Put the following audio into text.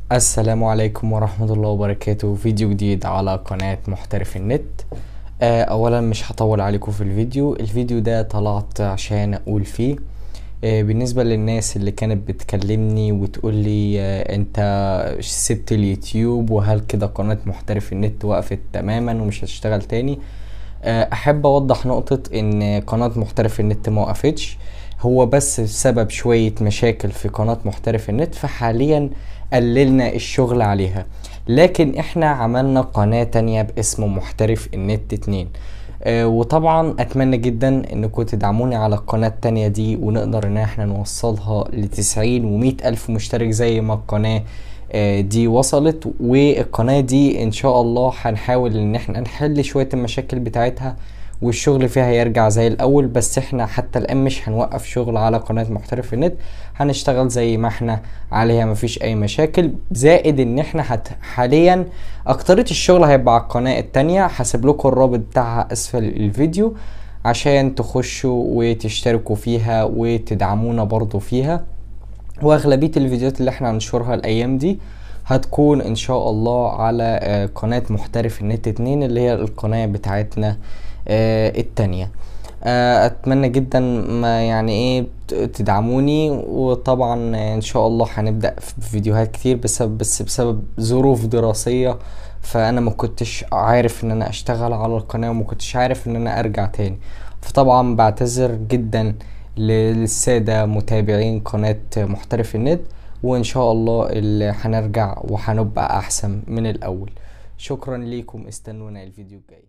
السلام عليكم ورحمة الله وبركاته فيديو جديد على قناة محترف النت آه، اولا مش هطول عليكم في الفيديو الفيديو ده طلعت عشان اقول فيه آه، بالنسبة للناس اللي كانت بتكلمني وتقولي آه، انت سبت اليوتيوب وهل كده قناة محترف النت وقفت تماما ومش هتشتغل تاني آه، احب اوضح نقطة ان قناة محترف النت ما وقفتش هو بس بسبب شوية مشاكل في قناة محترف النت فحاليا قللنا الشغل عليها لكن احنا عملنا قناة تانية باسم محترف النت اتنين آه وطبعا اتمنى جدا انكم تدعموني على القناة التانية دي ونقدر ان احنا نوصلها لتسعين ومئة الف مشترك زي ما القناة آه دي وصلت والقناة دي ان شاء الله هنحاول ان احنا نحل شوية المشاكل بتاعتها والشغل فيها يرجع زي الاول بس احنا حتى الان مش هنوقف شغل على قناة محترف النت هنشتغل زي ما احنا عليها مفيش اي مشاكل زائد ان احنا هت... حاليا اكترية الشغل هيبقى على القناة التانية هسيب لكم الرابط بتاعها اسفل الفيديو عشان تخشوا وتشتركوا فيها وتدعمونا برضو فيها واغلبية الفيديوهات اللي احنا هننشرها الايام دي هتكون ان شاء الله على آه، قناة محترف النت اتنين اللي هي القناة بتاعتنا آه، التانية آه، اتمنى جدا ما يعني ايه ت- تدعموني وطبعا ان شاء الله هنبدا في فيديوهات كتير بسبب بس بسبب ظروف دراسيه فانا ما كنتش عارف ان انا اشتغل على القناه وما كنتش عارف ان انا ارجع تاني فطبعا بعتذر جدا للساده متابعين قناه محترف النت وان شاء الله اللي هنرجع وهنبقى احسن من الاول شكرا ليكم استنونا الفيديو الجاي